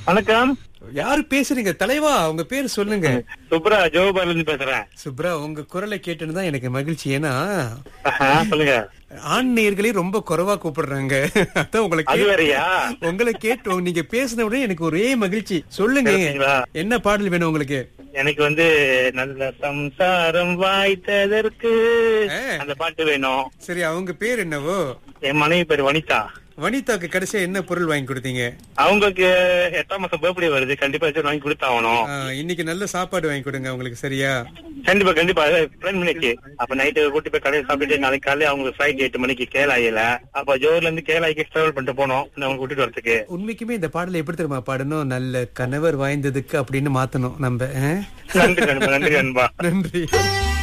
வணக்கம் யாரு பேசுறீங்க தலைவா உங்க பேர் சொல்லுங்க சுப்ரா ஜோபால இருந்து பேசுறேன் சுப்ரா உங்க குரலை கேட்டுன்னு தான் எனக்கு மகிழ்ச்சி ஏன்னா ஆஹா, சொல்லுங்க ஆண் நேயர்களே ரொம்ப குறைவா கூப்பிடுறாங்க அதான் உங்களை அது கேட்டு வேறயா உங்களை கேட்டு நீங்க பேசின உடனே எனக்கு ஒரே மகிழ்ச்சி சொல்லுங்க சரிங்களா? என்ன பாடல் வேணும் உங்களுக்கு எனக்கு வந்து நல்ல சம்சாரம் வாய்த்ததற்கு ஆ. அந்த பாட்டு வேணும் சரி அவங்க பேர் என்னவோ என் மனைவி பேர் வனிதா வனிதாக்கு கடைசியா என்ன பொருள் வாங்கி கொடுத்தீங்க அவங்களுக்கு எட்டாம் மாசம் பர்த்டே வருது கண்டிப்பா ஏதாச்சும் வாங்கி கொடுத்தாகணும் ஆ, இன்னைக்கு நல்ல சாப்பாடு வாங்கி கொடுங்க அவங்களுக்கு சரியா கண்டிப்பா கண்டிப்பா பிளான் பண்ணிச்சு அப்ப நைட்டு கூட்டி போய் கடையில் சாப்பிட்டுட்டு நாளைக்கு காலையில அவங்களுக்கு ஃபிளைட் எட்டு மணிக்கு கேலாயில அப்ப ஜோர்ல இருந்து கேலாய்க்கு டிராவல் பண்ணிட்டு போனோம் அவங்க கூட்டிட்டு வரதுக்கு உண்மைக்குமே இந்த பாடலை எப்படி தெரியுமா பாடணும் நல்ல கணவர் வாய்ந்ததுக்கு அப்படின்னு மாத்தணும் நம்ம ஆ? நன்றி நண்பா நன்றி நண்பா நன்றி